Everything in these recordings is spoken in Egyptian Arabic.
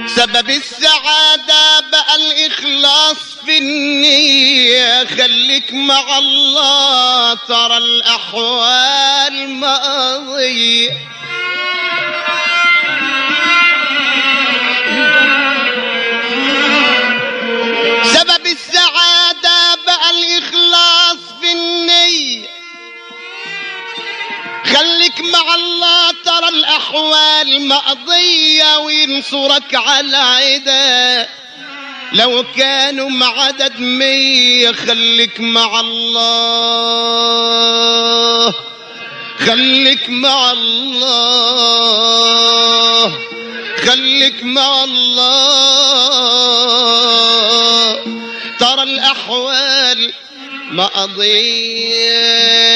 سبب السعادة بقى الإخلاص في النية خليك مع الله ترى الأحوال ماضية سبب السعادة بقى الإخلاص في النية خليك مع الله ترى الأحوال مقضية وينصرك على عدا لو كانوا معدد مية خليك مع الله خليك مع الله خليك مع الله ترى الأحوال مقضية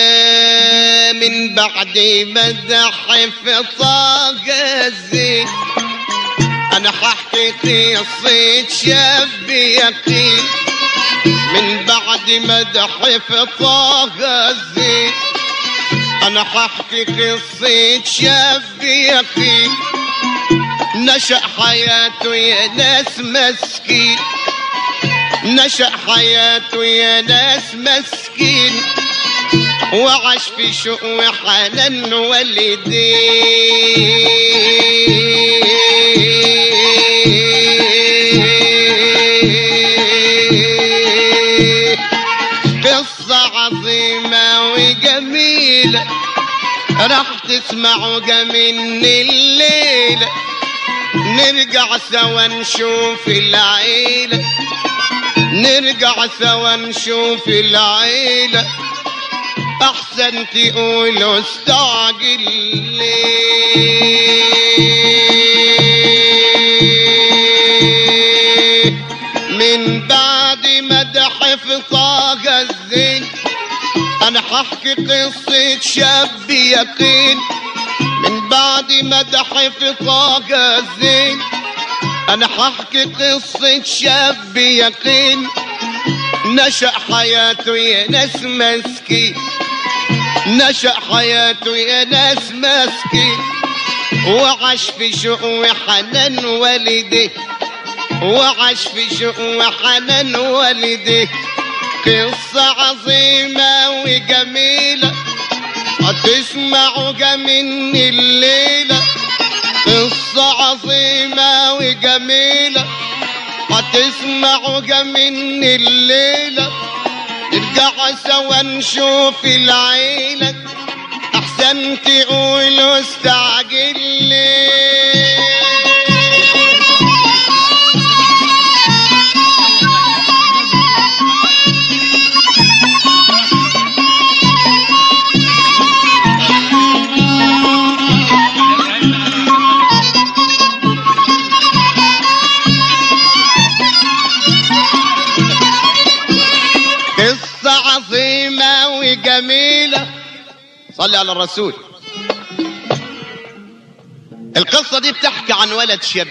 من بعد مدح حفظها الزين انا ححكي قصة شاب يقين من بعد مدح حفظها الزين انا ححكي قصة شاب يقين نشأ حياته يا ناس مسكين نشأ حياته يا ناس مسكين وعاش في شوق وحنان والديه قصة عظيمة وجميلة راح تسمعوا من الليلة نرجع سوا نشوف العيلة نرجع سوا نشوف العيلة احسن تقولوا استعجل ليه من بعد مدح حفظها الزين انا ححكي قصة شاب يقين من بعد مدح حفظها الزين انا ححكي قصة شاب يقين نشأ حياته يا ناس مسكين نشأ حياته يا ناس مسكين وعاش في شوق وحنان والديه وعاش في شوق وحنان والديه قصة عظيمة وجميلة هتسمعوا من الليلة قصة عظيمة وجميلة هتسمعوا من الليلة نرجع سوا نشوف العيلة أحسن تقولوا استعجل ليه قصة عظيمة وجميلة صلي على الرسول القصة دي بتحكي عن ولد شاب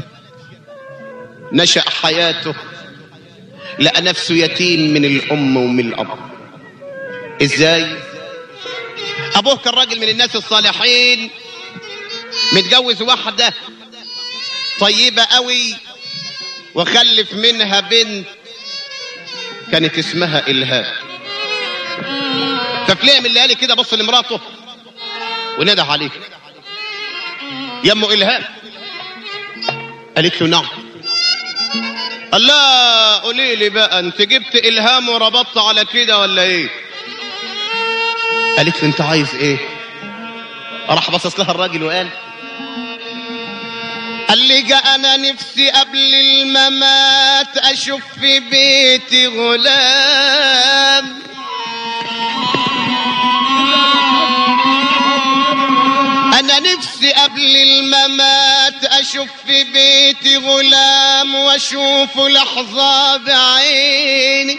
نشأ حياته لقى نفسه يتيم من الأم ومن الأب إزاي؟ أبوه كان راجل من الناس الصالحين متجوز واحدة طيبة قوي وخلف منها بنت كانت اسمها إلهام ففي ليلة من الليالي كده بص لمراته ونده عليه يا ام إلهام قالت له نعم قال لا قولي لي بقى انت جبت إلهام وربطت على كده ولا ايه قالت له انت عايز ايه راح بصص لها الراجل وقال قال لي جاء انا نفسي قبل الممات اشوف في بيتي غلام انا نفسي قبل الممات اشوف في بيتي غلام واشوفه لحظة بعيني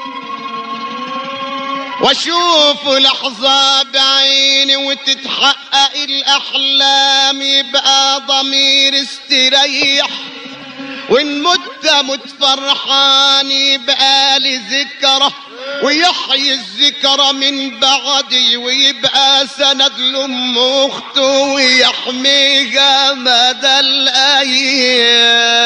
واشوف لحظة بعيني وتتحقق الاحلام يبقى ضمير استريح وان مت مت فرحان يبقى لي ذكرى ويحيي الذكرى من بعدي ويبقى سند لام اخته ويحميها مدى الايام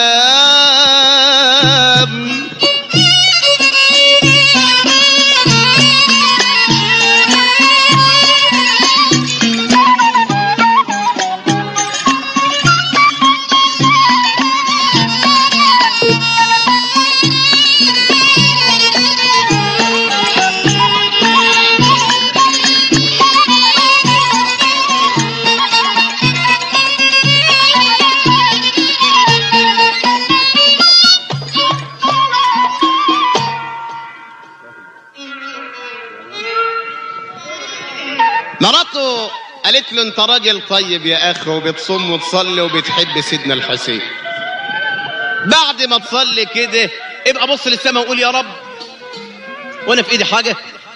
قالت له انت راجل طيب يا اخ وبتصوم وتصلي وبتحب سيدنا الحسين بعد ما تصلي كده ابقى بص للسماء وقول يا رب وانا في ايدي حاجه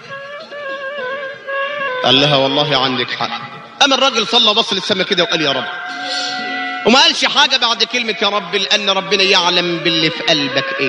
قال لها والله عندك حق اما الراجل صلى بص للسماء كده وقال يا رب وما قالش حاجه بعد كلمه يا رب لان ربنا يعلم باللي في قلبك ايه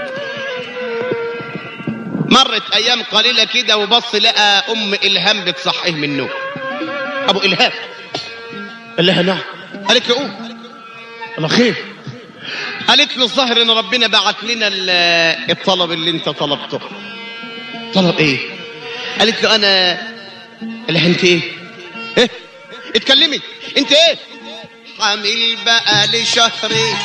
مرت ايام قليله كده وبص لقى ام الهام بتصحيه من النوم ابو الهام قال لها نعم قالت له قوم الله خير قالت له الظاهر ان ربنا بعت لنا ال- الطلب اللي انت طلبته طلب ايه قالت له انا قال لها انت ايه ايه اتكلمي انت ايه حامل بقى لشهرين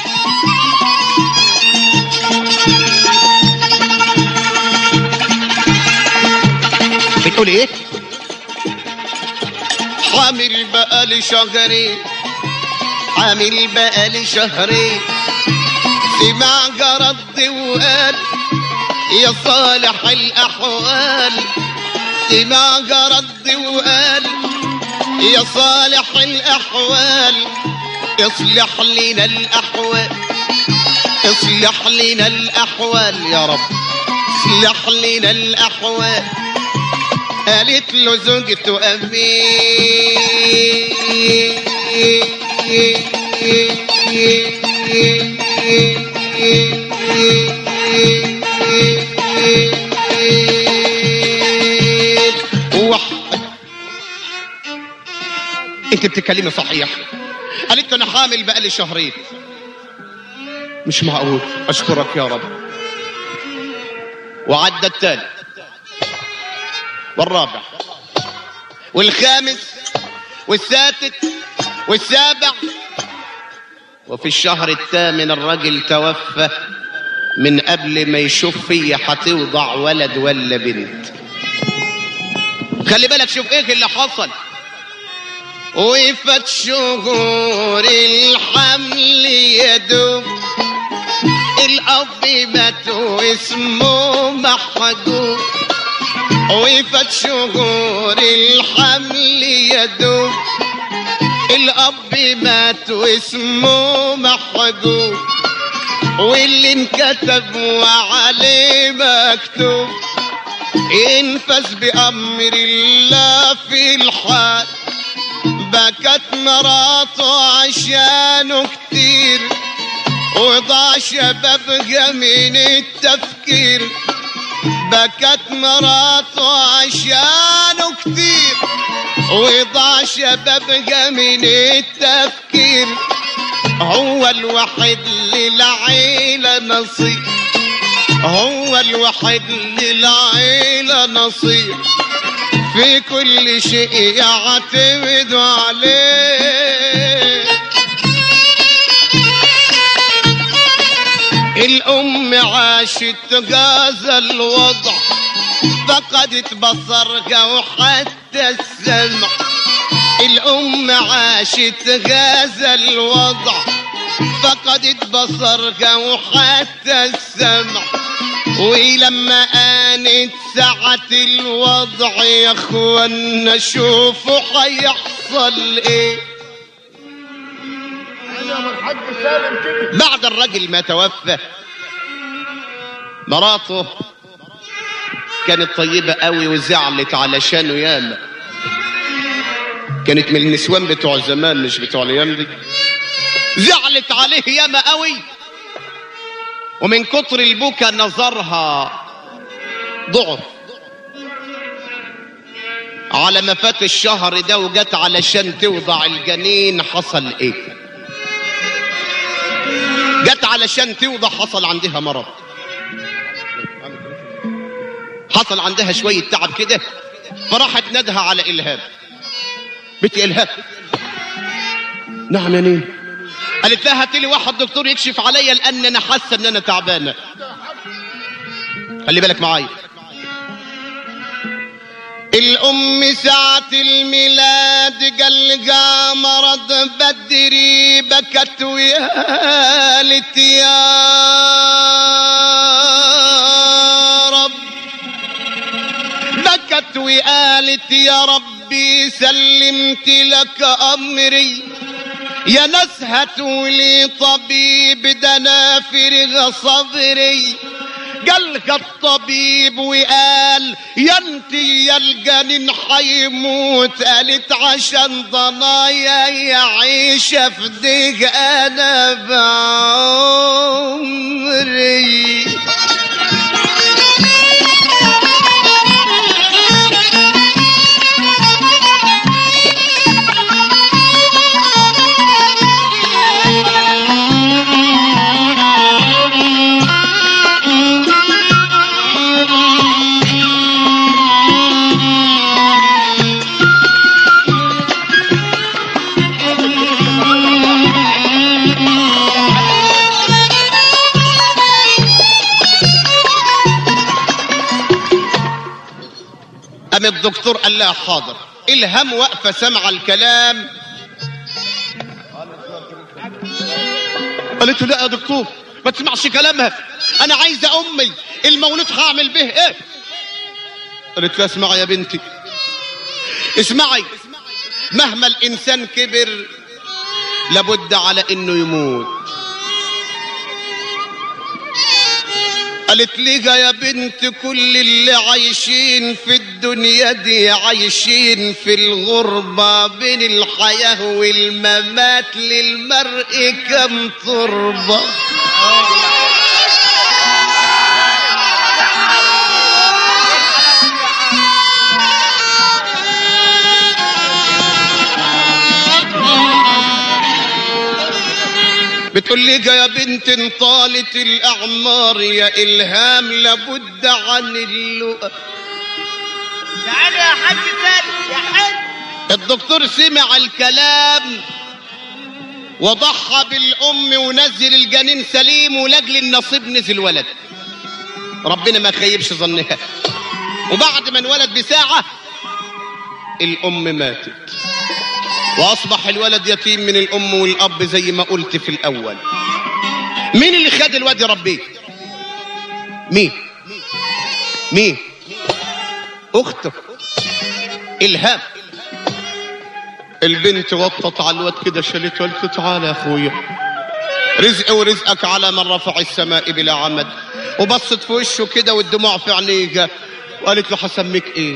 بتقولي ايه حامل بقى لشهرين حامل بقى لشهرين سمع جرد وقال يا صالح الأحوال سمع جرد وقال يا صالح الأحوال اصلح لنا الأحوال اصلح لنا الأحوال يا رب اصلح لنا الأحوال قالت له زوجته أمين وحد انت بتتكلمي صحيح قالت له انا حامل بقالي شهرين مش معقول اشكرك يا رب وعدى التالي والرابع والخامس والسادس والسابع وفي الشهر الثامن الرجل توفى من قبل ما يشوف فيا هتوضع ولد ولا بنت خلي بالك شوف ايه اللي حصل وفت شهور الحمل يدوب الاب مات واسمه محجوب وفت شهور الحمل يدوب الاب مات واسمه محجوب واللي انكتب وعليه مكتوب ينفذ بأمر الله في الحال بكت مراته عشانه كتير وضاع شبابها من التفكير بكت مراته عشانه كتير وضاع شبابها من التفكير هو الوحيد للعيلة نصيب هو الوحيد للعيلة نصيب في كل شيء يعتمد عليه الأم عاشت هذا الوضع فقدت بصرها وحتى السمع الأم عاشت هذا الوضع فقدت بصرها وحتى السمع ولما آنت ساعة الوضع يا اخوانا شوفوا هيحصل ايه الحاج سالم كده بعد الرجل ما توفى مراته كانت طيبة قوي وزعلت علشانه ياما كانت من النسوان بتوع زمان مش بتوع الايام دي زعلت عليه ياما قوي ومن كتر البكا نظرها ضعف على ما فات الشهر ده وجت علشان توضع الجنين حصل ايه جت علشان توضع حصل عندها مرض حصل عندها شوية تعب كده فراحت ندها على إلهام بنت إلهام نعم يا نين قالت لها هات لي واحد دكتور يكشف عليا لأن أنا حاسة إن أنا تعبانة خلي بالك معايا الأم ساعة الميلاد قلقا مرض بدري بكت وقالت يا رب بكت وقالت يا ربي سلمت لك امري يا ناس هاتولي طبيب ده انا فرغ صدري قالك الطبيب وقال يا انت يا الجنين حيموت قالت عشان ضنايا يعيش افديك انا بعمري قام الدكتور قال لها حاضر الهم واقفه سمع الكلام قالت له لا يا دكتور ما تسمعش كلامها انا عايزه امي المولود هعمل به ايه قالت له اسمعي يا بنتي اسمعي مهما الانسان كبر لابد على انه يموت قالت لي يا بنت كل اللي عايشين في الدنيا دي عايشين في الغربة بين الحياة والممات للمرء كم تربة بتقول لي يا بنت انطالت الاعمار يا الهام لابد عن اللقاء تعالى يا حاج سالم يا حاج الدكتور سمع الكلام وضحى بالام ونزل الجنين سليم ولاجل النصيب نزل ولد ربنا ما خيبش ظنها وبعد ما انولد بساعه الام ماتت واصبح الولد يتيم من الام والاب زي ما قلت في الاول مين اللي خد الواد يربيه مين مين اخته الهام البنت وطت على الواد كده شالته قالت له تعالى يا اخويا رزق ورزقك على من رفع السماء بلا عمد وبصت في وشه كده والدموع في عينيها وقالت له حسميك ايه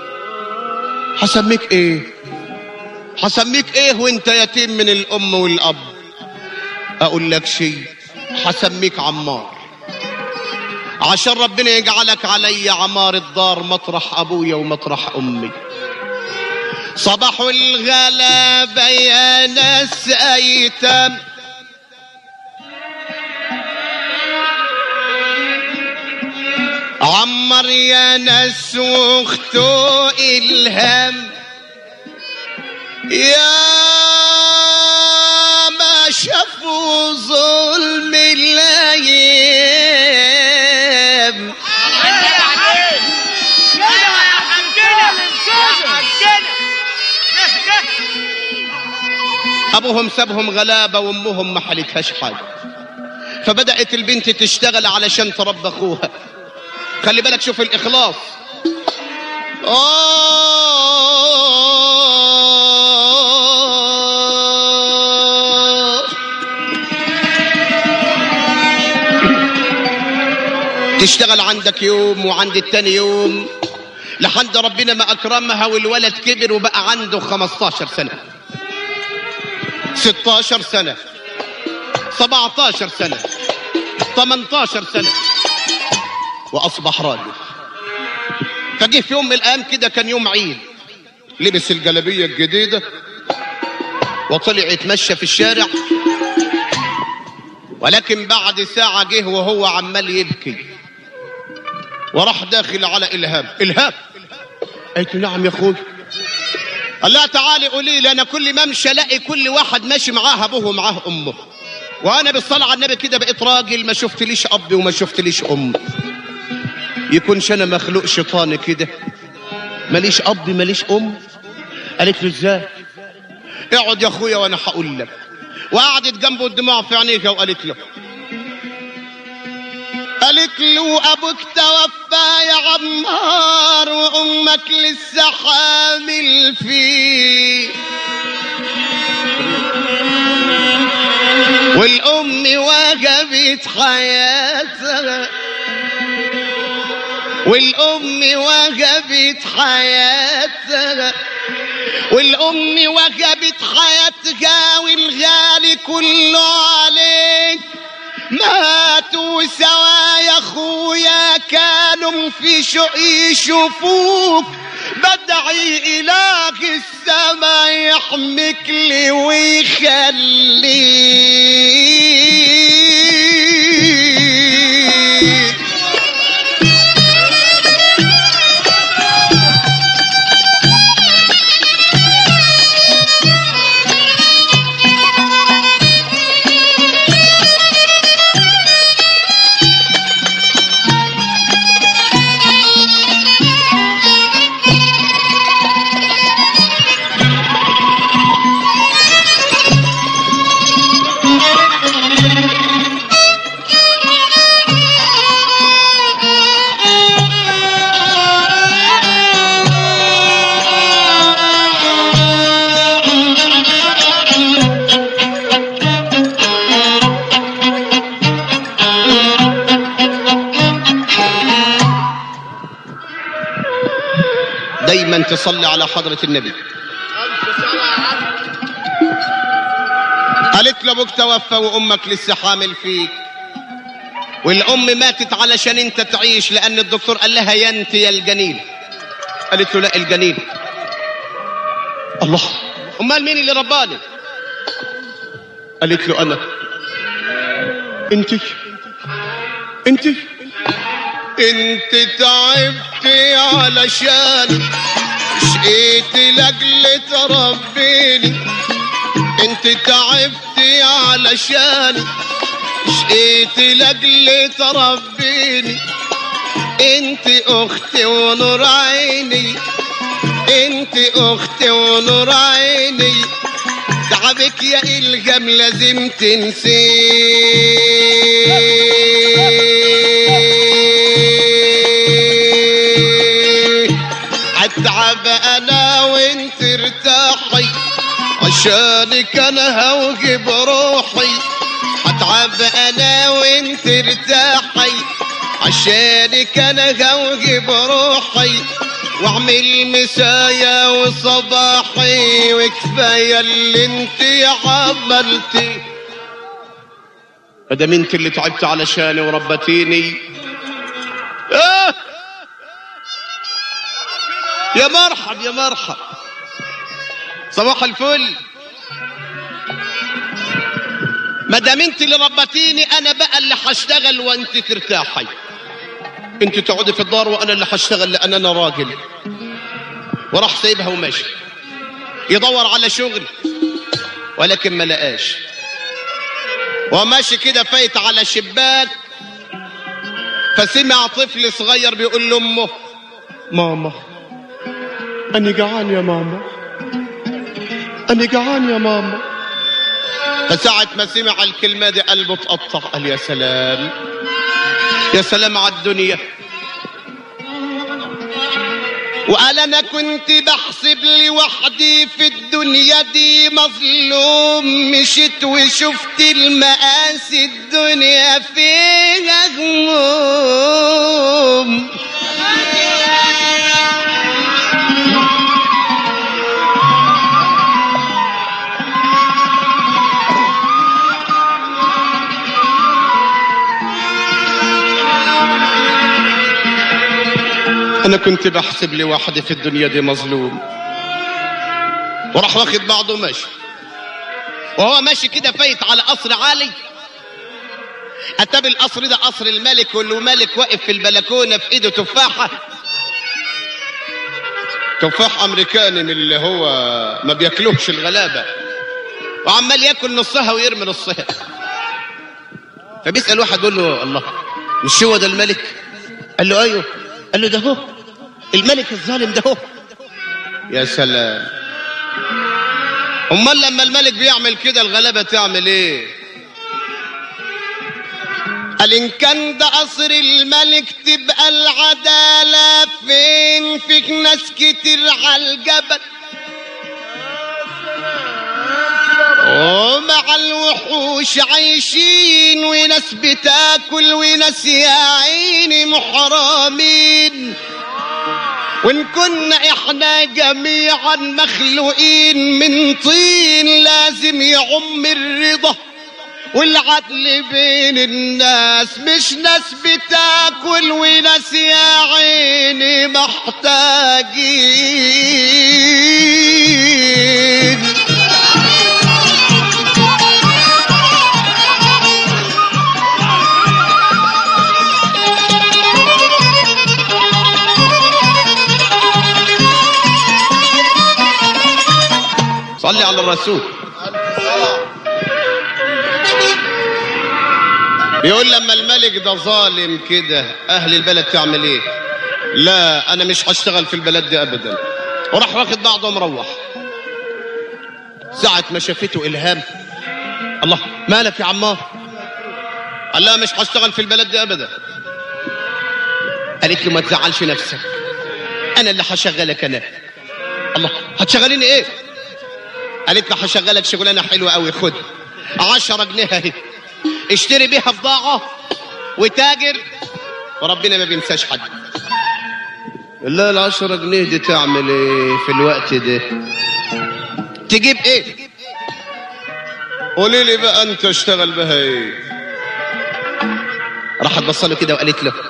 حسميك ايه حسميك ايه وانت يتيم من الام والاب اقول لك شيء حسميك عمار عشان ربنا يجعلك علي عمار الدار مطرح ابويا ومطرح امي صباح الغلابة يا ناس ايتام عمر يا ناس واخته الهام يا ما شافوا ظلم الايام كده يا حاج كده يا حاجنا يا حاجنا ده ده ابوهم سابهم غلابه وامهم ما حلتهاش حاجه فبدات البنت تشتغل علشان تربى اخوها خلي بالك شوف الاخلاص آه. تشتغل عندك يوم وعند التاني يوم لحد ربنا ما اكرمها والولد كبر وبقى عنده 15 سنه 16 سنة 17 سنة 18 سنة وأصبح راجل فجه في يوم من الأيام كده كان يوم عيد لبس الجلابية الجديدة وطلع يتمشى في الشارع ولكن بعد ساعة جه وهو عمال يبكي وراح داخل على إلهام إلهام قلت له نعم يا أخوي قال لها تعالي قولي لي انا كل ما امشي الاقي كل واحد ماشي معاه ابوه ومعاه امه وانا بالصلاه على النبي كده بقيت راجل ما شفت ليش اب وما شفت ليش ام يكونش انا مخلوق شيطاني كده ماليش اب ماليش ام قالت له ازاي اقعد يا اخويا وانا هقول لك وقعدت جنبه الدموع في عينيها وقالت له قالت له ابوك توفى يا عمار وامك لسه حامل فيه والام وجبت حياتها والام وجبت حياتها والام وجبت حياتها والغالي كله عليك ماتوا سوا يا اخويا كانوا في شوق يشوفوك بدعي اله السما يحميك لي ويخليك دايما تصلي على حضرة النبي ألف سنة يا عم قالت له ابوك توفى وامك لسه حامل فيك والام ماتت علشان انت تعيش لان الدكتور قال لها يا انت يا الجنين قالت له لا الجنين الله امال مين اللي رباني قالت له انا انت انت انت تعبتي علشان شقيت لاجل تربيني انت تعبتي علشان شقيت لاجل تربيني انت اختي ونور عيني انت اختي ونور عيني تعبك يا الجم لازم تنسيه اتعب انا وانت ارتاحي عشانك انا هوجب روحي اتعب انا وانت ارتاحي عشانك انا هوجب روحي واعمل مسايا وصباحي وكفايه اللي انت عملتي ادام انت اللي تعبت علشاني وربتيني آه يا مرحب يا مرحب صباح الفل ما دام انت اللي ربتيني انا بقى اللي هشتغل وانت ترتاحي انت تقعدي في الدار وانا اللي هشتغل لان انا راجل وراح سايبها وماشي يدور على شغل ولكن ما لقاش وماشي كده فايت على شباك فسمع طفل صغير بيقول لامه ماما أنا جعان يا ماما أنا جعان يا ماما فساعة ما سمع الكلمة دي قلبه اتقطع قال يا سلام يا سلام على الدنيا وقال انا كنت بحسب لوحدي في الدنيا دي مظلوم مشيت وشفت المقاس الدنيا فيها هموم انا كنت بحسب لوحدي في الدنيا دي مظلوم وراح واخد بعضه ماشي وهو ماشي كده فايت على قصر عالي اتى القصر ده قصر الملك واللي ملك واقف في البلكونه في ايده تفاحه تفاح امريكاني من اللي هو ما بياكلوش الغلابه وعمال ياكل نصها ويرمي نصها فبيسال واحد بيقول له الله مش هو ده الملك قال له ايوه قال له ده هو الملك الظالم ده هو يا سلام امال لما الملك بيعمل كده الغلابه تعمل ايه قال ان كان ده قصر الملك تبقى العدالة فين فيك ناس كتير على الجبل ومع الوحوش عايشين وناس بتاكل وناس يا عيني محرمين وان كنا احنا جميعا مخلوقين من طين لازم يعم الرضا والعدل بين الناس مش ناس بتاكل وناس يا عيني محتاجين صلي على الرسول بيقول لما الملك ده ظالم كده اهل البلد تعمل ايه لا انا مش هشتغل في البلد دي ابدا وراح واخد بعضه ومروح ساعة ما شافته الهام الله مالك يا عمار قال لا مش هشتغل في البلد دي ابدا قالت له ما تزعلش نفسك انا اللي هشغلك انا الله هتشغليني ايه قالت له هشغلك شغلانه حلوه قوي خد عشرة جنيه اهي اشتري بيها بضاعة وتاجر وربنا ما بينساش حد لا العشرة جنيه دي تعمل ايه في الوقت ده تجيب ايه قولي لي بقى انت اشتغل بها ايه راحت بصله كده وقالت له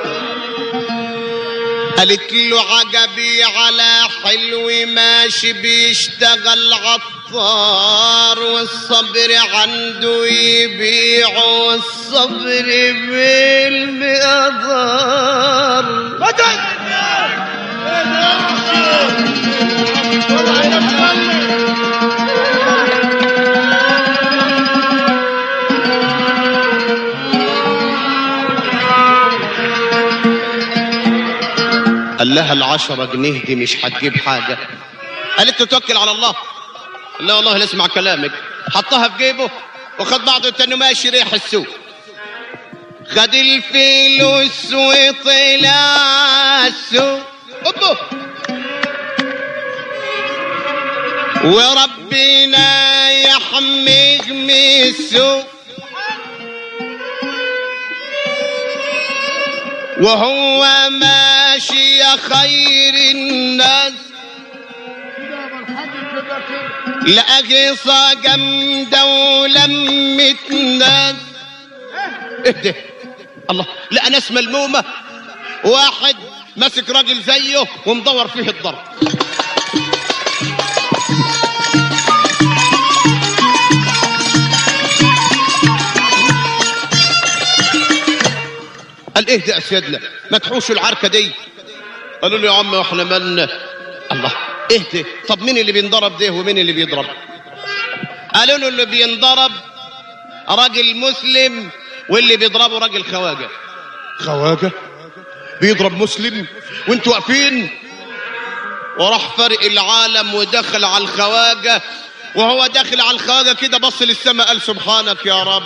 قالت له عجبي على حلو ماشي بيشتغل عطار والصبر عنده يبيع والصبر بالمقدار مدد قال لها العشرة جنيه دي مش هتجيب حاجة قالت له توكل على الله لا والله لا اسمع كلامك حطها في جيبه وخد بعضه تاني ماشي ريح السوق خد الفلوس وطلع السوق أبو. وربنا يحميك من السوق وهو ماشي يا خير الناس لقى قصة جامدة ولمت ناس اهدى الله لقى ناس ملمومة واحد ماسك راجل زيه ومدور فيه الضرب قال ايه ده يا سيدنا ما تحوشوا العركه دي قالوا له يا عم احنا مالنا الله ايه ده طب مين اللي بينضرب ده ومين اللي بيضرب قالوا له اللي بينضرب راجل مسلم واللي بيضربه راجل خواجه خواجه بيضرب مسلم وانتوا واقفين وراح فرق العالم ودخل على الخواجه وهو داخل على الخواجه كده بص للسماء قال سبحانك يا رب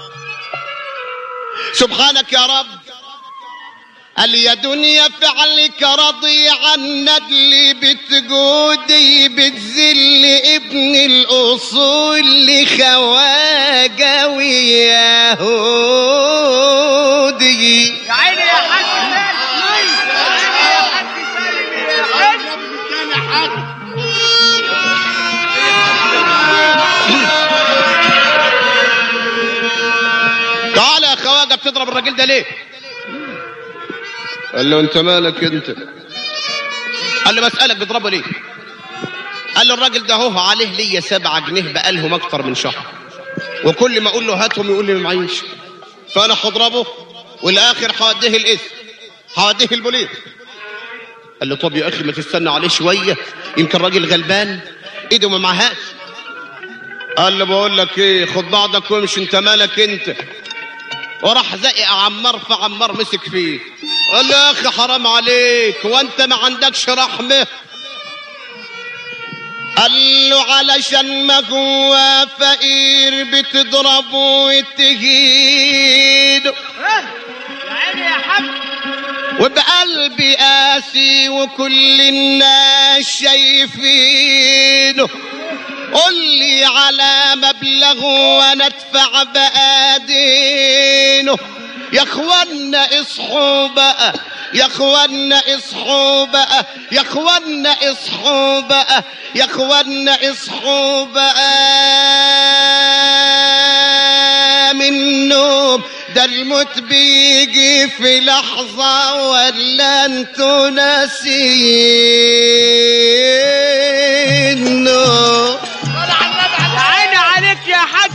سبحانك يا رب قال يا دنيا فعلك رضي عن ندلي بتجودي بتذل ابن الاصول لخواجه ويهودي يا عيني يا حاج سالم يا عيني يا حاج سالم يا حاج تعال يا خواجه بتضرب الراجل ده ليه قال له انت مالك انت قال له بسألك بتضربه ليه قال له الراجل ده هو عليه ليا سبعة جنيه بقالهم اكتر من شهر وكل ما اقول له هاتهم يقول لي ما معيش فانا هضربه والاخر هوديه الاسم هوديه البوليس قال له طب يا اخي ما تستنى عليه شويه يمكن راجل غلبان ايده ما معهاش قال له بقول لك ايه خد بعضك وامشي انت مالك انت وراح زقق عمار فعمار مسك فيه قال له يا اخي حرام عليك وانت ما عندكش رحمه قال له علشان ما هو فقير بتضربه وتهينه وبقلبي قاسي وكل الناس شايفينه قول لي على مبلغ وانا ادفع بقادينه يا اخوانا اصحوا بقى يا اخوانا اصحوا بقى يا اخوانا اصحوا بقى يا اخوانا اصحوا بقى من النوم ده الموت بيجي في لحظة ولا انتوا ناسينه يا عيني عليك يا حاج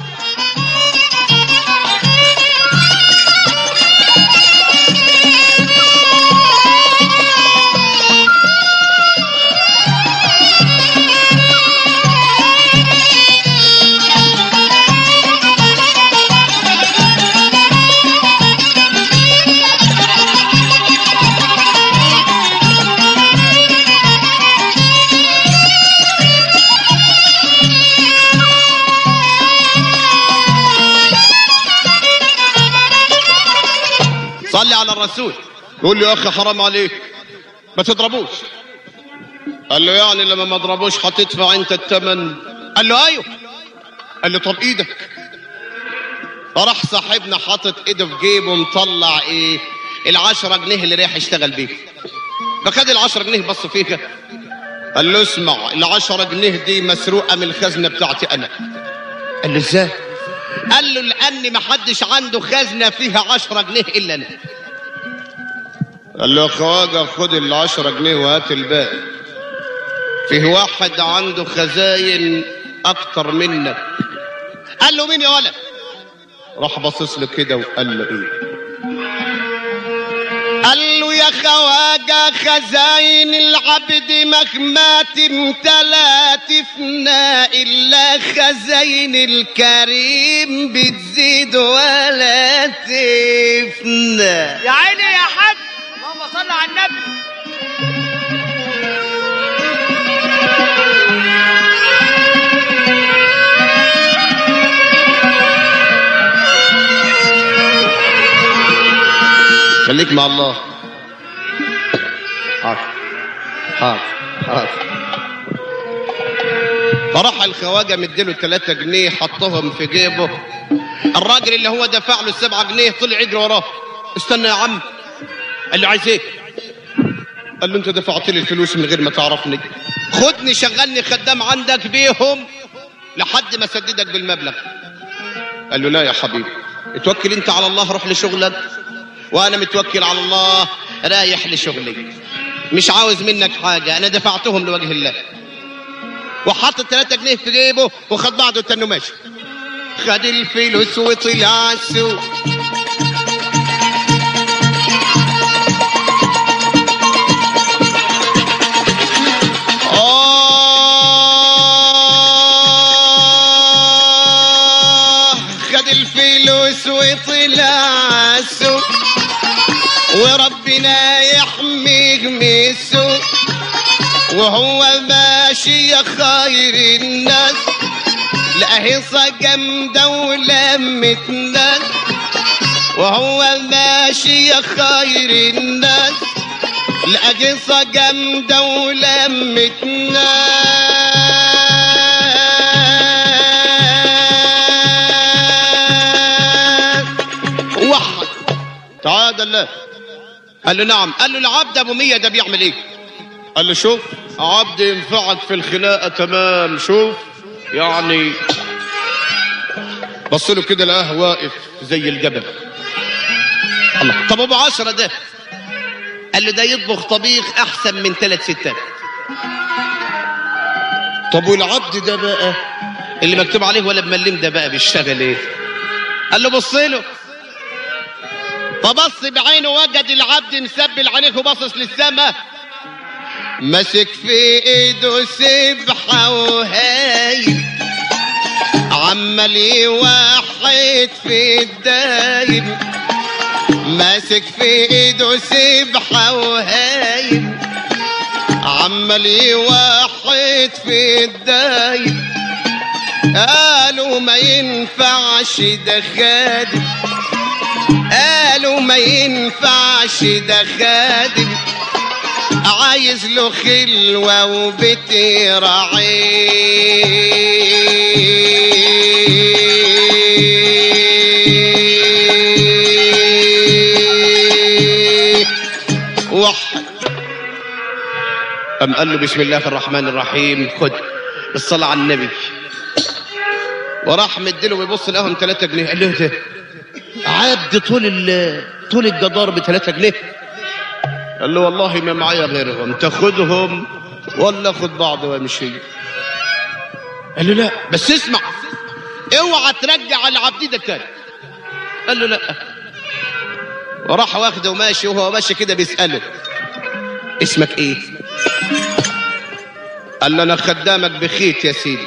صلي على الرسول يقول له يا اخي حرام عليك ما تضربوش قال له يعني لما ما اضربوش هتدفع انت الثمن قال له ايوه قال له طب ايدك فراح صاحبنا حاطط ايده في جيبه مطلع ايه العشرة جنيه اللي رايح يشتغل بيه فخد العشرة جنيه بص فيها قال له اسمع العشرة جنيه دي مسروقة من الخزنة بتاعتي انا قال له ازاي قال له لان ما حدش عنده خزنة فيها عشرة جنيه الا انا قال له يا خواجة خد العشرة جنيه وهات الباقي فيه واحد عنده خزاين اكتر منك قال له مين يا ولد راح باصص له كده وقال له ايه قال له يا خواجة خزاين العبد مهما تمتلا تفنى إلا خزاين الكريم بتزيد ولا تفنى يا عيني يا حاج اللهم صل على النبي خليك مع الله حاضر حاضر حاضر فراح الخواجة مديله 3 جنيه حطهم في جيبه الراجل اللي هو دفع له السبعة جنيه طلع يجري وراه استنى يا عم قال له عايز ايه قال له انت دفعت لي الفلوس من غير ما تعرفني خدني شغلني خدام عندك بيهم لحد ما سددك بالمبلغ قال له لا يا حبيبي اتوكل انت على الله روح لشغلك وانا متوكل على الله رايح لشغلي مش عاوز منك حاجة انا دفعتهم لوجه الله وحط 3 جنيه في جيبه وخد بعضه تنه ماشي خد الفلوس وطلع السوق آه خد الفلوس وطلع السوق وربنا يحميه من السوق وهو ماشي يا خير الناس لقى جامدة ولمت ناس وهو ماشي يا خير الناس لقى جامدة ولمت ناس وحد تعالى الله قال له نعم قال له العبد ابو مية ده بيعمل ايه قال له شوف عبد ينفعك في الخناقه تمام شوف يعني بص له كده لقاه واقف زي الجبل الله طب ابو عشرة ده قال له ده يطبخ طبيخ احسن من ثلاث ستات طب والعبد ده بقى اللي مكتوب عليه ولا بملم ده بقى بيشتغل ايه قال له بص له فبص بعينه وجد العبد مسبل عينيه وباصص للسماء ماسك في ايده سبحة وهايل عمال يوحد في الدايم ماسك في ايده سبحة وهايل عمال يوحد في الدايم قالوا ما ينفعش ده خادم قالوا ما وما ينفعش ده خادم عايز له خلوة وبيت يراعيه وحد أم قال له بسم الله الرحمن الرحيم خد الصلاة على النبي وراح مديله ويبص لهم 3 جنيه قال له ده عد طول ال- طول الجدار ب 3 جنيه قال له والله ما معايا غيرهم تاخدهم ولا اخد بعض وامشي قال له لا بس اسمع اوعى ترجع العبد ده تاني قال له لا وراح واخده وماشي وهو ماشي كده بيسأله اسمك ايه قال له انا خدامك بخيت يا سيدي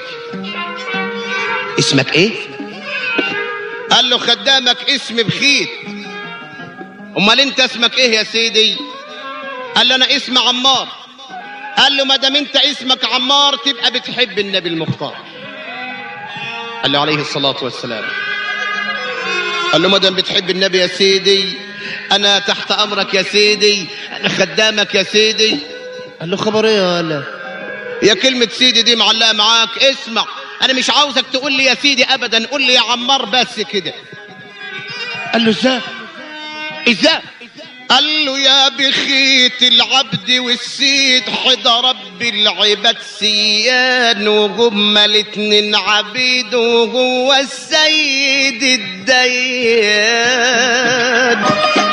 اسمك ايه قال له خدامك اسم بخيت امال انت اسمك ايه يا سيدي قال له انا اسمي عمار قال له ما دام انت اسمك عمار تبقى بتحب النبي المختار قال له عليه الصلاه والسلام قال له ما دام بتحب النبي يا سيدي انا تحت امرك يا سيدي انا خدامك يا سيدي قال له خبر ايه يا ولا يا كلمة سيدي دي معلقة معاك اسمع انا مش عاوزك تقول لي يا سيدي ابدا قول لي يا عمار بس كده قال له ازاي ازاي قال له يا بخيت العبد والسيد حضى رب العباد سيان وهما الاتنين عبيد وهو السيد الديان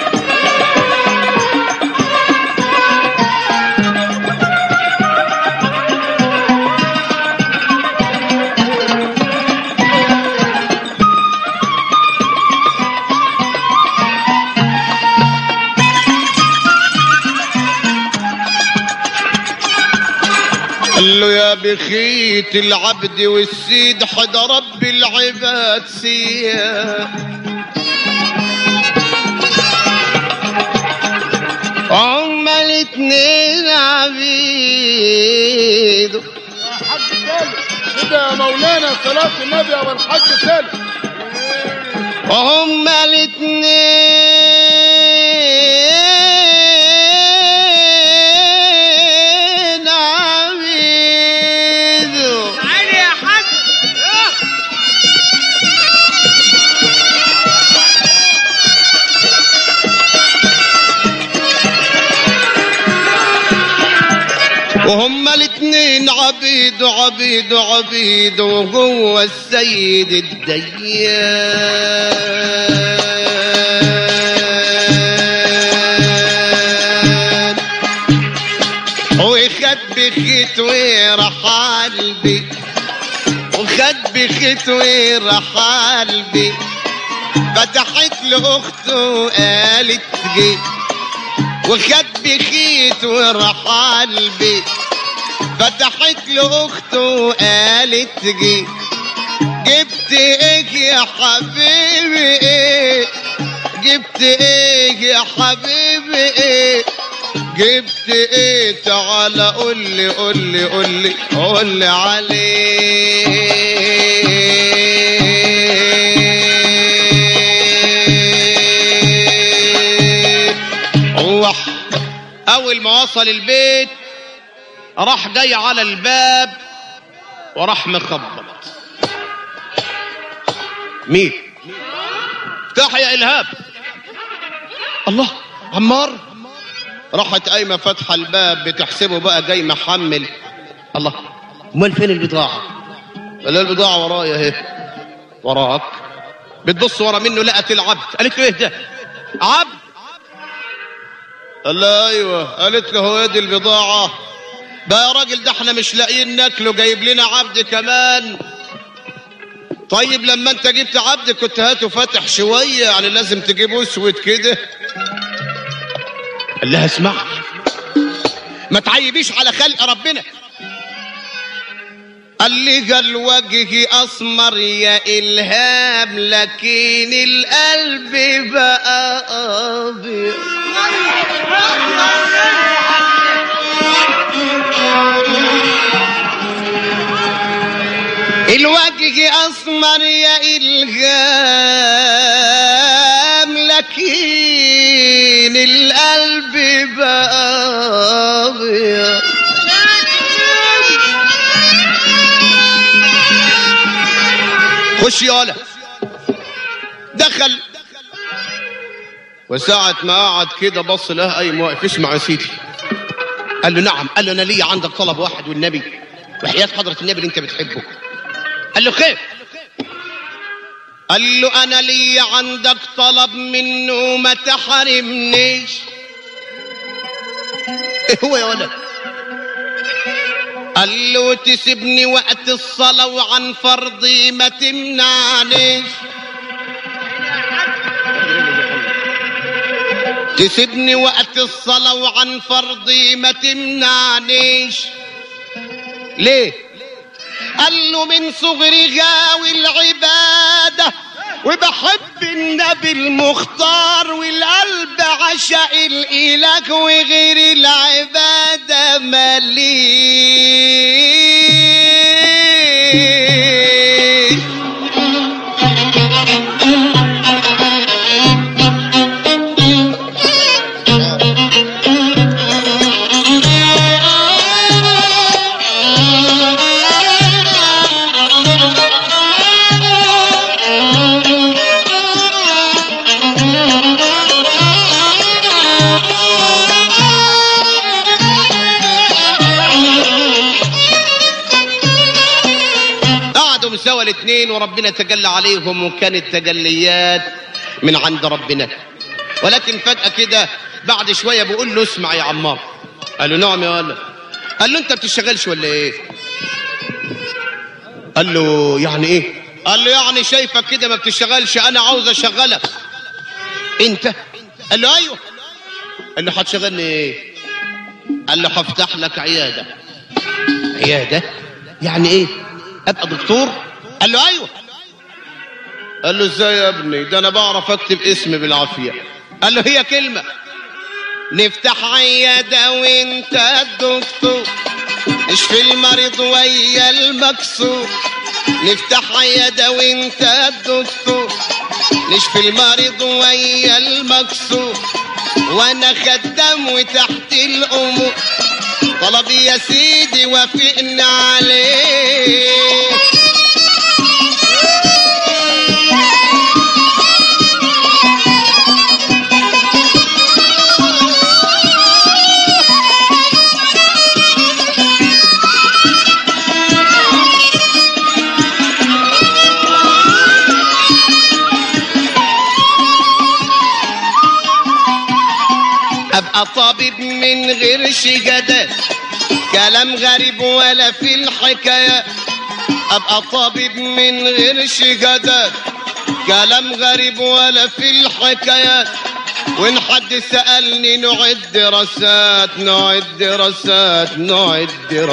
قال له يا بخيت العبد والسيد حد رب العباد سيا هما الاتنين عبيد يا حاج سالم كده يا مولانا صلاة النبي يا ابو الحاج سالم وهما الاتنين عبيد تعالي يا حاج آه. وهما الاتنين عبيد عبيد عبيد وهو السيد الديان وخد بخيت ورحال بي وخد بخيت ورحال بي فتحت له اخته وقالت جيت وخد بخيت ورحال بي فتحت له اخته وقالت جي جبت ايه يا حبيبي ايه جبت ايه يا حبيبي ايه جبت ايه تعالى قول لي قول لي قول لي قول لي عليه روح اول ما وصل البيت راح جاي على الباب وراح مخبط مين افتح يا الهاب الله عمار راحت قايمه فاتحه الباب بتحسبه بقى جاي محمل الله امال فين البضاعه قال لها البضاعه ورايا اهي وراك بتبص ورا منه لقت العبد قالت له ايه ده عبد قال لها ايوه قالت له هو دي البضاعه بقى يا راجل ده احنا مش لاقيين ناكله جايب لنا عبد كمان طيب لما انت جبت عبد كنت هاته فاتح شويه يعني لازم تجيبه اسود كده قال لها اسمع ما تعيبيش على خلق ربنا قال لي قال وجهي اسمر يا الهام لكن القلب بقى ابيض الوجه اسمر يا الهام لكن خش يا ولا دخل وساعة ما قعد كده بص لها أي واقف اسمع يا سيدي قال له نعم قال له أنا ليا عندك طلب واحد والنبي وحياة حضرة النبي اللي أنت بتحبه قال له خير قال له أنا ليا عندك طلب منه ما تحرمنيش إيه هو يا ولد قال له تسيبني وقت الصلاة وعن فرضي ما تمنعنيش تسيبني وقت الصلاة وعن فرضي ما تمنعنيش ليه قال له من صغري غاوي العبادة وبحب النبي المختار والقلب عشق الإله وغير العبادة مليش قعدوا سوا الاثنين وربنا تجلى عليهم وكانت تجليات من عند ربنا ولكن فجأة كده بعد شوية بيقول له اسمع يا عمار قال له نعم يا ولد قال له انت بتشتغلش ولا ايه قال له يعني ايه قال له يعني شايفك كده ما بتشتغلش انا عاوز اشغلك انت قال له ايوه قال له هتشغلني ايه قال له هفتح لك عياده عياده يعني ايه ابقى دكتور قال له ايوه قال له ازاي يا ابني ده انا بعرف اكتب اسمي بالعافيه قال له هي كلمه نفتح عياده وانت الدكتور اشفي المريض ويا المكسور نفتح عياده وانت الدكتور نشفي المريض ويا المكسور وانا خدام وتحت الامور طلبي يا سيدي وافقنا عليه ابقى طبيب من غير شجدات كلام غريب ولا في الحكاية ابقى طبيب من غير شجدات كلام غريب ولا في الحكايات وان حد سألني نعد دراسات نعد دراسات نعد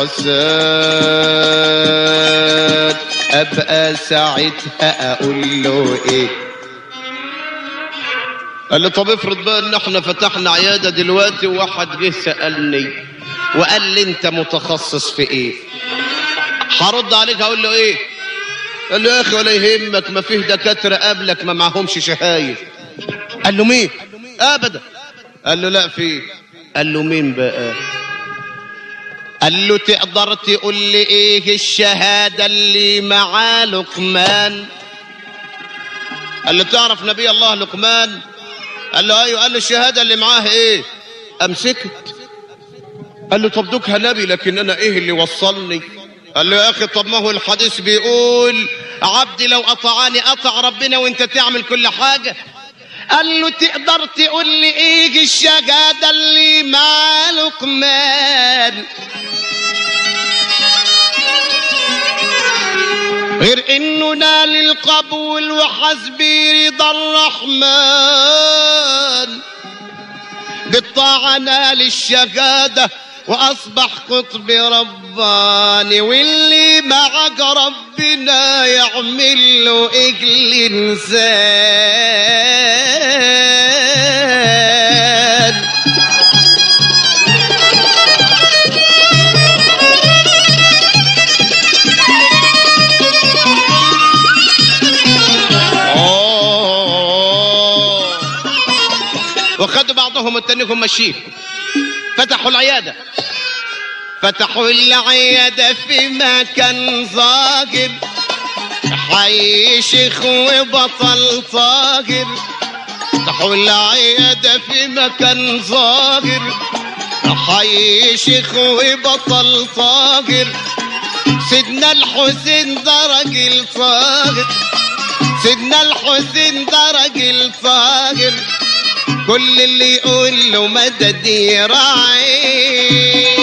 دراسات ابقى ساعتها اقول له ايه قال لي طب افرض بقى ان احنا فتحنا عياده دلوقتي وواحد جه سالني وقال لي انت متخصص في ايه هرد عليك هقول له ايه قال له يا اخي ولا يهمك ما فيه دكاتره قبلك ما معهمش شهايد قال له مين ابدا قال له لا فيه قال له مين بقى قال له تقدر تقول لي ايه الشهاده اللي مع لقمان قال له تعرف نبي الله لقمان قال له ايوه قال له الشهاده اللي معاه ايه امسكت قال له طب دوكها نبي لكن انا ايه اللي وصلني قال له يا اخي طب ما هو الحديث بيقول عبدي لو اطاعني اطع ربنا وانت تعمل كل حاجه قال له تقدر تقول لي ايه الشهاده اللي مع لقمان غير انه نال القبول وحسبي رضا الرحمن بالطاعة نال الشهادة واصبح قطب رباني واللي معك ربنا يعمل له اجل انسان آه. وخدوا بعضهم التانيهم ماشيين فتحوا العيادة فتحوا العيادة في مكان ظاهر حي شيخ وبطل طاهر فتحوا العيادة في مكان ظاهر حي شيخ وبطل طاهر سيدنا الحسين ده راجل طاهر سيدنا الحسين ده راجل طاهر كل اللي يقول له مدد يراعي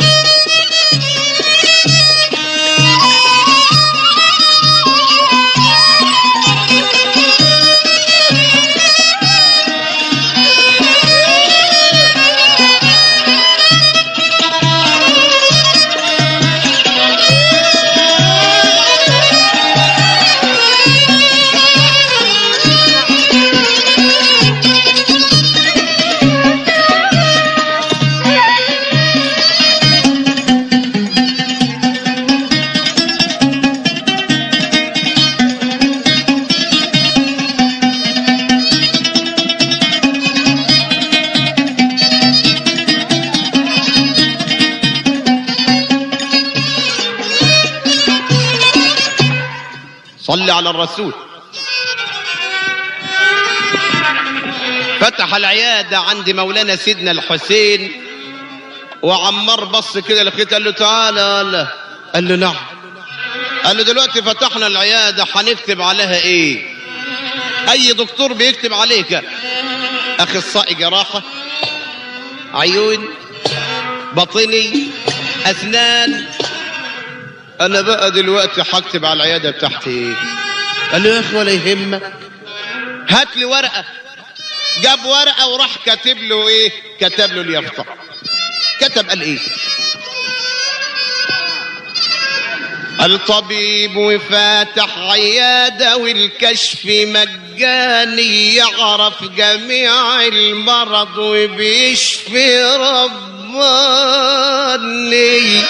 صل على الرسول فتح العيادة عند مولانا سيدنا الحسين وعمار بص كده لقيت قال له تعالى قال قال له نعم قال له دلوقتي فتحنا العيادة هنكتب عليها ايه اي دكتور بيكتب عليك اخصائي جراحة عيون بطني اسنان انا بقى دلوقتي هكتب على العياده بتاعتي ايه قال له يا اخي ولا يهمك هات لي ورقه جاب ورقه وراح كاتب له ايه كتب له اليافطه كتب قال ايه الطبيب وفاتح عيادة والكشف مجاني يعرف جميع المرض وبيشفي رباني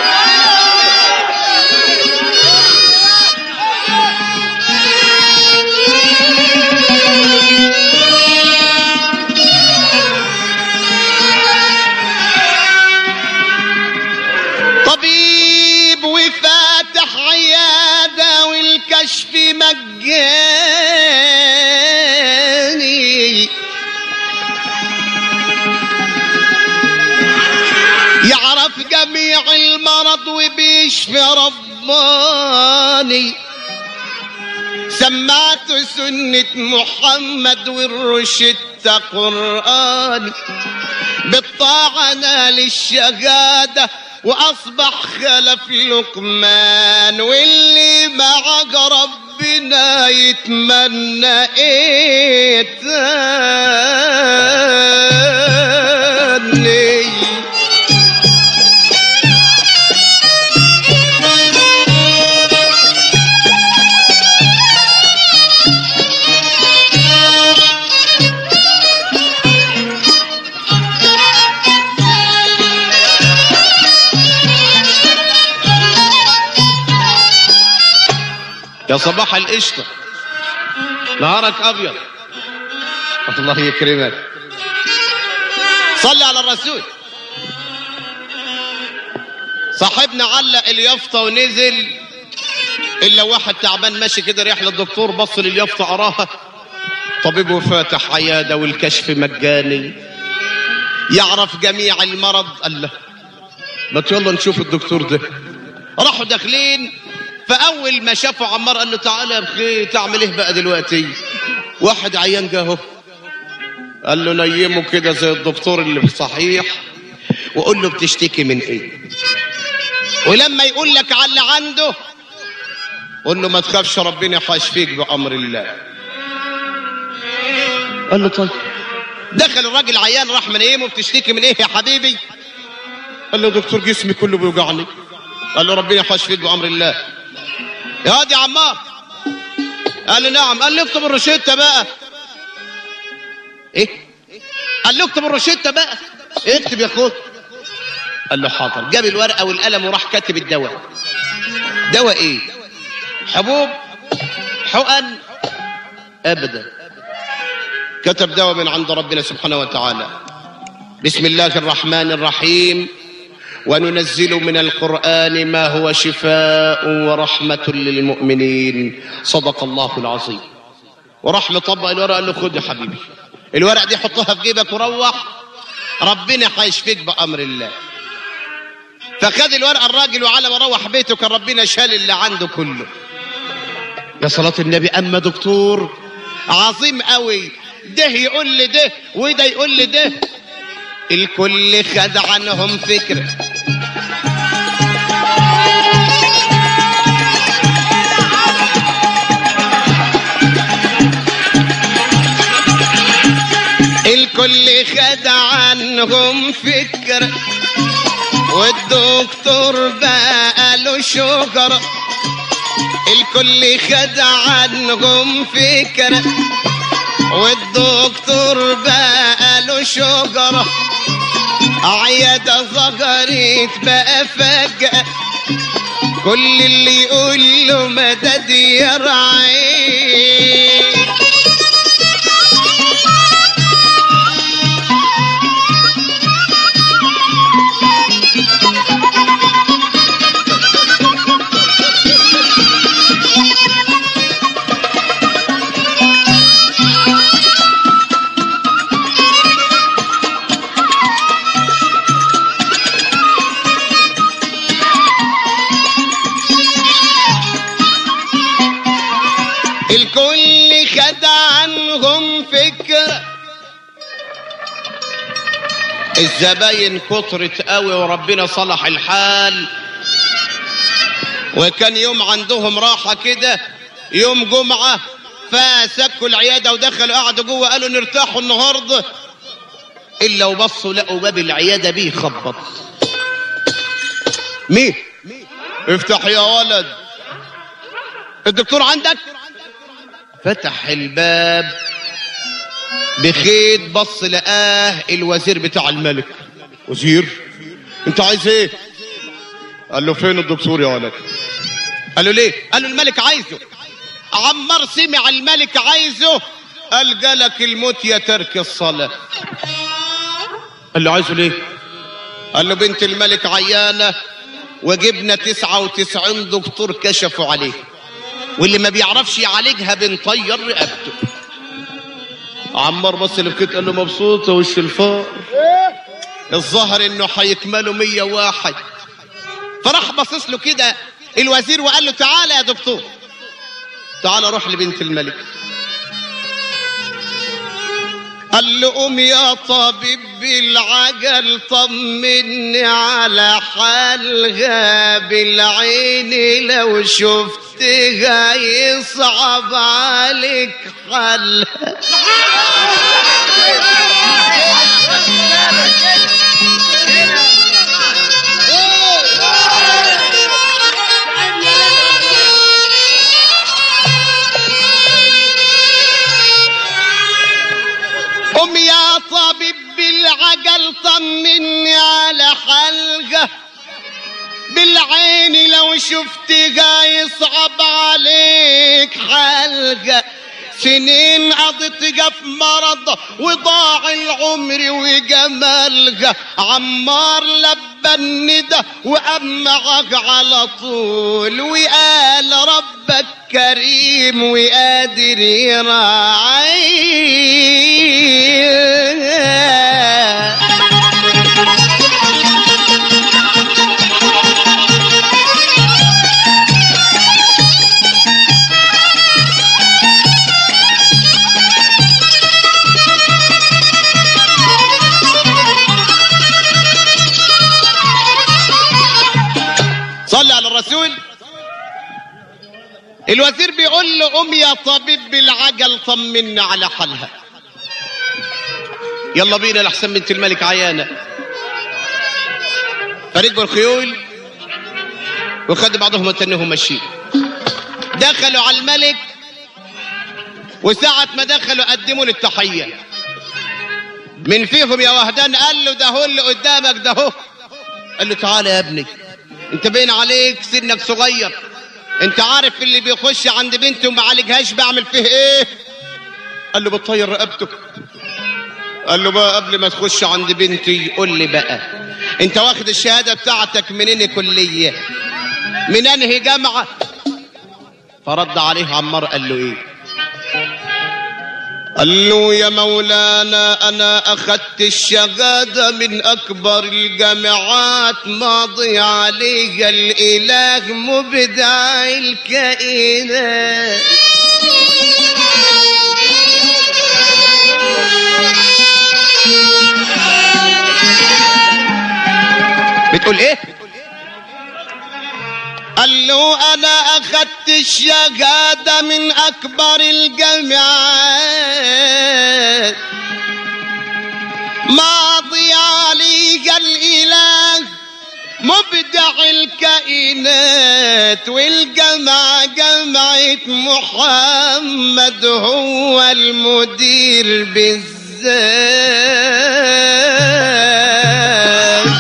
طبيب وفاتح عيادة والكشف مجاني يعرف جميع المرض وبيشفي رباني سمعت سنة محمد والرشدة قرآني بالطاعة نال الشهادة وأصبح خلف لقمان واللي معك ربنا يتمنى ايه تاني يا صباح القشطة نهارك أبيض الله يكرمك صل على الرسول صاحبنا علق اليافطة ونزل إلا واحد تعبان ماشي كده رايح للدكتور بص لليافطة قراها طبيب فاتح عيادة والكشف مجاني يعرف جميع المرض قال له ما يلا نشوف الدكتور ده راحوا داخلين فاول ما شافوا عمار قال له تعالى يا بخير تعمل ايه بقى دلوقتي واحد عيان جه اهو قال له نيمه كده زي الدكتور اللي صحيح وقول له بتشتكي من ايه ولما يقول لك على اللي عنده قول له ما تخافش ربنا هيشفيك بامر الله قال له طيب دخل الراجل عيان راح منيمه بتشتكي من ايه يا حبيبي قال له دكتور جسمي كله بيوجعني قال له ربنا يشفيك بامر الله يا واد يا عمار قال له نعم قال له اكتب الروشته بقى ايه قال له اكتب الروشته بقى اكتب يا اخويا قال له حاضر جاب الورقه والقلم وراح كاتب الدواء دواء ايه حبوب حقن ابدا كتب دواء من عند ربنا سبحانه وتعالى بسم الله الرحمن الرحيم وننزل من القرآن ما هو شفاء ورحمة للمؤمنين صدق الله العظيم وراح مطبق الورقة قال له خد يا حبيبي الورق دي حطها في جيبك وروح ربنا هيشفيك بأمر الله فخد الورقة الراجل وعلى ما روح بيته كان ربنا شال اللي عنده كله يا صلاة النبي أما دكتور عظيم قوي ده يقول لي ده وده يقول لي ده الكل خد عنهم فكرة الكل خد عنهم فكرة والدكتور بقى له شجرة الكل خد عنهم فكرة والدكتور بقى له شجرة عيادة صغرت بقى فجأة كل اللي يقول له مدد يرعي الكل خد عنهم فكرة الزباين كترت قوي وربنا صلح الحال وكان يوم عندهم راحة كده يوم جمعة فسكوا العيادة ودخلوا قعدوا جوه قالوا نرتاحوا النهاردة إلا وبصوا لقوا باب العيادة بيخبط مين؟ افتح يا ولد الدكتور عندك؟ فتح الباب بخيط بص لقاه الوزير بتاع الملك وزير انت عايز ايه قال له فين الدكتور يا ولد قال له ليه قال له الملك عايزه عمار سمع الملك عايزه قال جالك الموت يا ترك الصلاة قال له عايزه ليه قال له بنت الملك عيانة وجبنا تسعة وتسعين دكتور كشفوا عليه واللي ما بيعرفش يعالجها بنطير رقبته عمار بص لفكت قال له مبسوطه وش الفار الظاهر انه هيكملوا 101 فراح باصص له كده الوزير وقال له تعالى يا دكتور تعالى روح لبنت الملك قال له قوم يا طبيب بالعجل طمني على حالها بالعين لو شفتها يصعب عليك حالها قوم يا طبيب بالعجل طمني على حلقة بالعين لو شفتها يصعب عليك حلقة سنين قضيتها في مرض وضاع العمر وجمالها عمار لبى الندى وأمعك على طول وقال ربك كريم وقادر يراعيها صلي على الرسول الوزير بيقول له قوم يا طبيب بالعجل طمنا على حالها يلا بينا لحسن بنت الملك عيانة فركبوا الخيول وخدوا بعضهم وتنهم ماشيين دخلوا على الملك وساعة ما دخلوا قدموا له التحية من فيهم يا وهدان قال له ده هو اللي قدامك ده هو قال له تعالى يا ابني انت باين عليك سنك صغير انت عارف اللي بيخش عند بنته وما عالجهاش بعمل فيه ايه قال له بتطير رقبته قال له بقى قبل ما تخش عند بنتي قول لي بقى انت واخد الشهاده بتاعتك منين كليه من انهي جامعه فرد عليه عمار قال له ايه قال له يا مولانا انا اخدت الشهاده من اكبر الجامعات ماضي عليها الاله مبدع الكائنات بتقول ايه قال له انا اخدت الشهاده من اكبر الجامعات ماضي عليها الاله مبدع الكائنات والجمع جمعة محمد هو المدير بالذات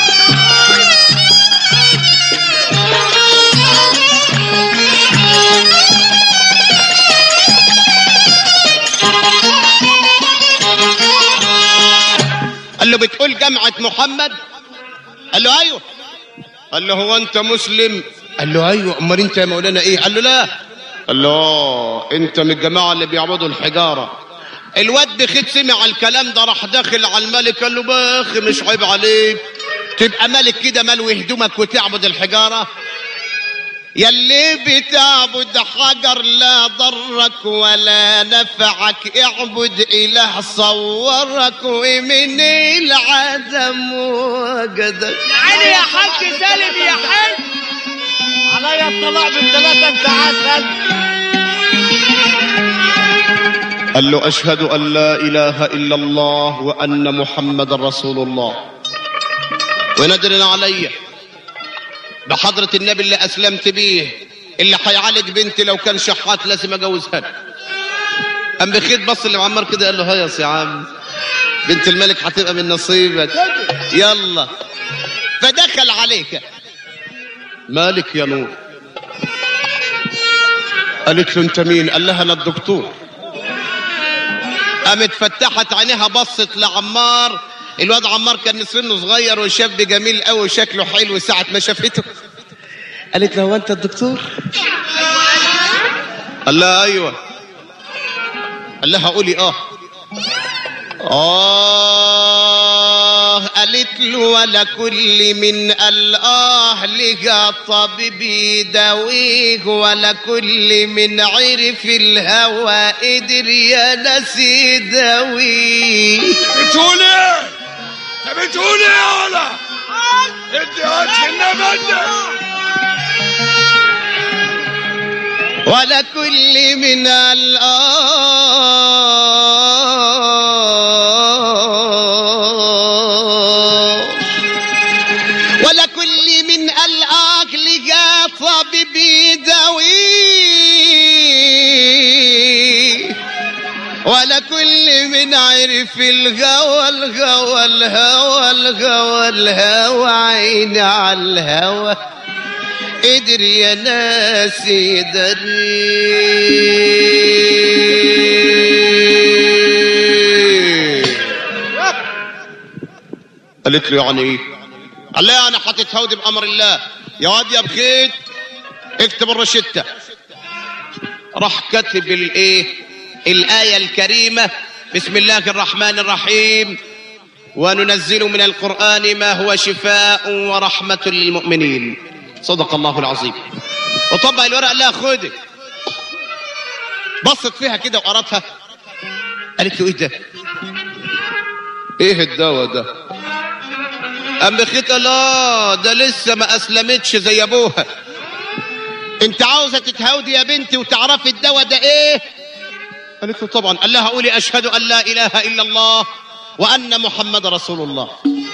قال له بتقول جامعة محمد قال له ايوه قال له هو انت مسلم قال له ايوه امال انت يا مولانا ايه قال له لا قال له آه، انت من الجماعه اللي بيعبدوا الحجاره الواد بخيت سمع الكلام ده راح داخل على الملك قال له باخ مش عيب عليك تبقى ملك كده ملوي هدومك وتعبد الحجاره يلي بتعبد حجر لا ضرك ولا نفعك اعبد اله صورك ومن العدم وجدك يعني يا حاج سالم يا حاج عليا الطلاق بالثلاثة انت عسل قال له أشهد أن لا إله إلا الله وأن محمد رسول الله وندر علي بحضرة النبي اللي أسلمت بيه اللي هيعالج بنتي لو كان شحات لازم أجوزها له. قام بخيت بص اللي معمر كده قال له هيا يا عم بنت الملك هتبقى من نصيبك يلا فدخل عليك مالك يا نور قالت له انت مين قال لها انا الدكتور قامت فتحت عينيها بصت لعمار الواد عمار كان سنه صغير وشاب جميل قوي وشكله حلو ساعة ما شافته قالت له هو انت الدكتور قال لها ايوه قال لها قولي اه آه قالت له ولا كل من الآه لقى طبيب يداويه ولا كل من عرف الهوى قدر يا ناس يداويه بتقول ايه؟ انت بتقول ايه يا ولا؟ انت وجه النبات ولا كل من الآه ولا كل من الأكل جاء طبيب يداويه ولا كل من عرف الغوى الغوى الهوى الغوى الهوى عيني على الهوى قدر يا ناس يدري قالت له يعني ايه قال لها انا هتتهودي بامر الله يا واد يا بخيت اكتب الرشدة راح كتب الايه الايه الكريمه بسم الله الرحمن الرحيم وننزل من القران ما هو شفاء ورحمه للمؤمنين صدق الله العظيم وطبق الورقه قال لها خدي بصت فيها كده وقرتها قالت له ايه ده ايه الدواء ده قام بخيت لا ده لسه ما اسلمتش زي ابوها انت عاوزه تتهودي يا بنتي وتعرفي الدواء ده ايه قالت له طبعا قال لها قولي اشهد ان لا اله الا الله وان محمد رسول الله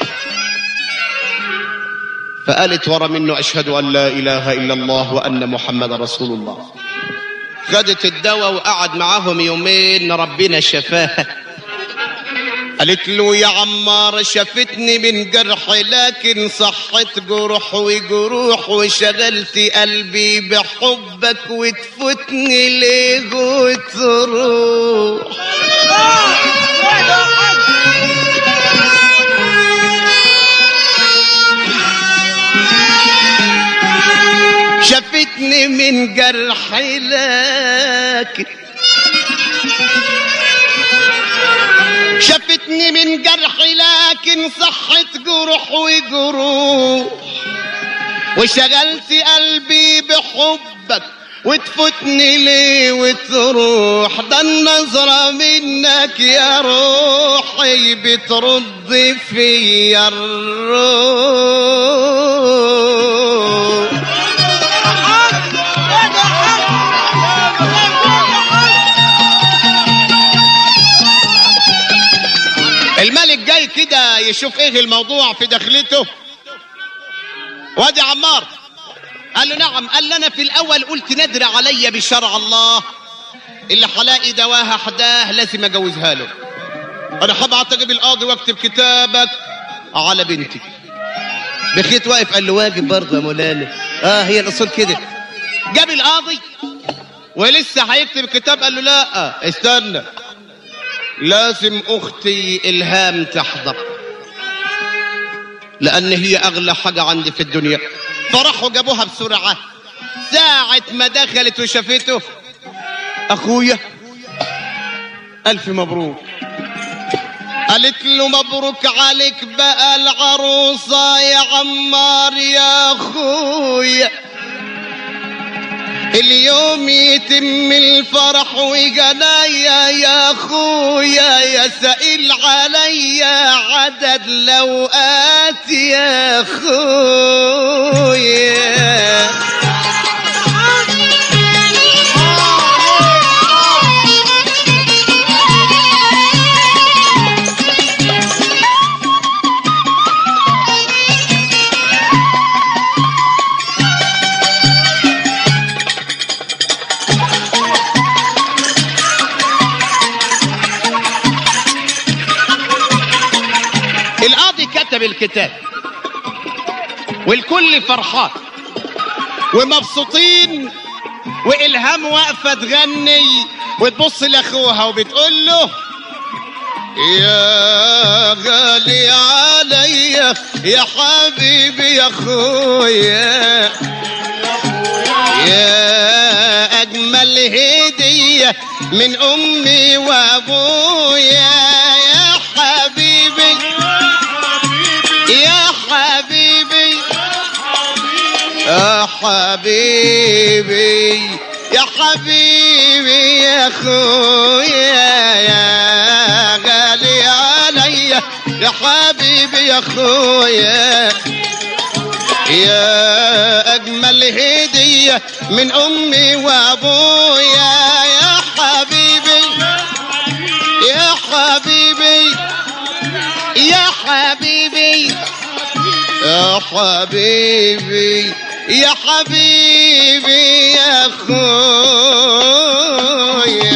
فقالت ورا منه اشهد ان لا اله الا الله وان محمد رسول الله خدت الدواء وقعد معاهم يومين ربنا شفاها قالت له يا عمار شفتني من جرح لكن صحت جروح وجروح وشغلت قلبي بحبك وتفوتني ليه وتروح شافتني من جرحي لكن شافتني من جرحي لكن صحت جروح وجروح وشغلت قلبي بحبك وتفوتني ليه وتروح ده النظرة منك يا روحي بترد فيا الروح الملك جاي كده يشوف ايه الموضوع في دخلته وادي عمار قال له نعم قال لي انا في الاول قلت ندر عليا بشرع الله اللي حلاقي دواها حداه لازم اجوزها له انا هبعت اجيب القاضي واكتب كتابك على بنتي بخيت واقف قال له واجب برضه يا مولانا اه هي الاصول كده جاب القاضي ولسه هيكتب كتاب قال له لا استنى لازم اختي الهام تحضر لان هي اغلى حاجه عندي في الدنيا فراحوا جابوها بسرعه ساعه ما دخلت وشافته اخويا الف مبروك قالت له مبروك عليك بقى العروسه يا عمار يا اخويا اليوم يتم الفرح وجنايا يا اخويا يا سائل عليا عدد لوقات يا اخويا القاضي كتب الكتاب والكل فرحان ومبسوطين والهام واقفه تغني وتبص لاخوها وبتقول له يا غالي عليا يا حبيبي يا اخويا يا اجمل هديه من امي وابويا يا حبيبي يا حبيبي يا حبيبي يا حبيبي يا اخويا يا غالي عليا يا حبيبي يا اخويا يا اجمل هديه من امي وابويا يا حبيبي يا حبيبي يا حبيبي يا حبيبي يا حبيبي يا اخويا